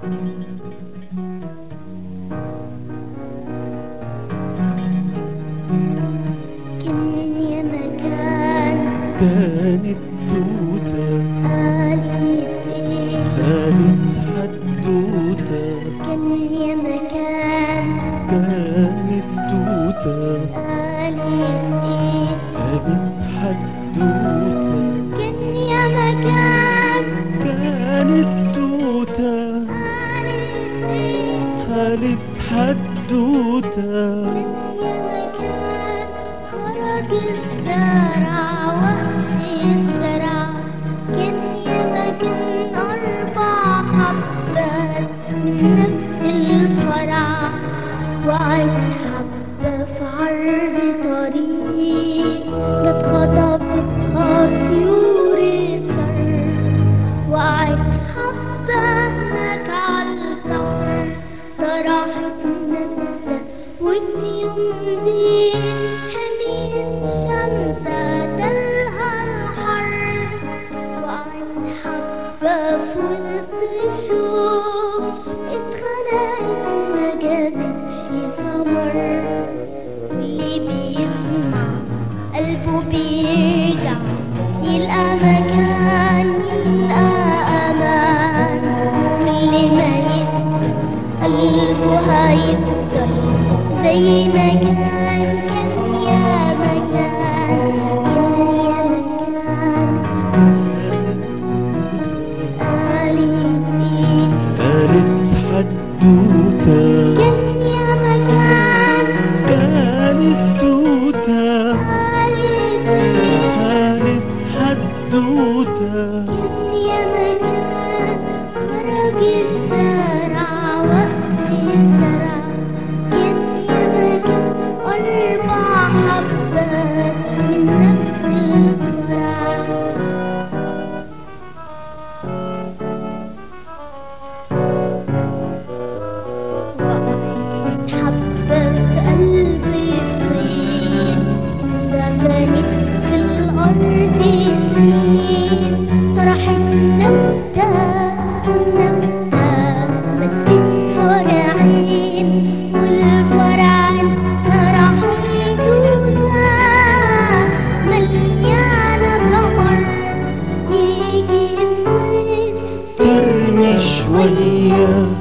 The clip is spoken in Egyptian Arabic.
كان يا مكان كانت توتة قالت ايه كانت حدوتة كان يا مكان كانت توتة قالت ايه كانت حدوتة كان يا مكان كانت توتة قالت ايه كانت حدوتة يا مكان خرج الزرع وقت الزرع كان يا مكان أربع حبات من نفس الفرع وقعت حبة في عرض طريق جت خطفتها طيور الشر وقعت حبة هناك عالصخر طرحت ندى وفي يوم دي حميت شمسة دلها الحر وقعت حبة في وسط الشوق اتخنقت ما جابتش ثمر واللي بيسمع قلبه بيرجع يلقى مكان يلقى أمان واللي ما يبقى قلبه هيفضل زي ما كان كان يا مكان كان يا مكان قالت إيه كانت حدوتة كان يا مكان كانت توتة قالت إيه كانت حدوتة كان يا مكان خرج الزرع وقت الزرع كان يا مكان أربع حبات من نفس الفرع وقعت حبة في قلب الطين دفنت في الأرض سنين طرحت نبتة نبتة مدت فرعين والفرعين طرحوا توتة مليانة ثمر يجي الصيف ترمي شوية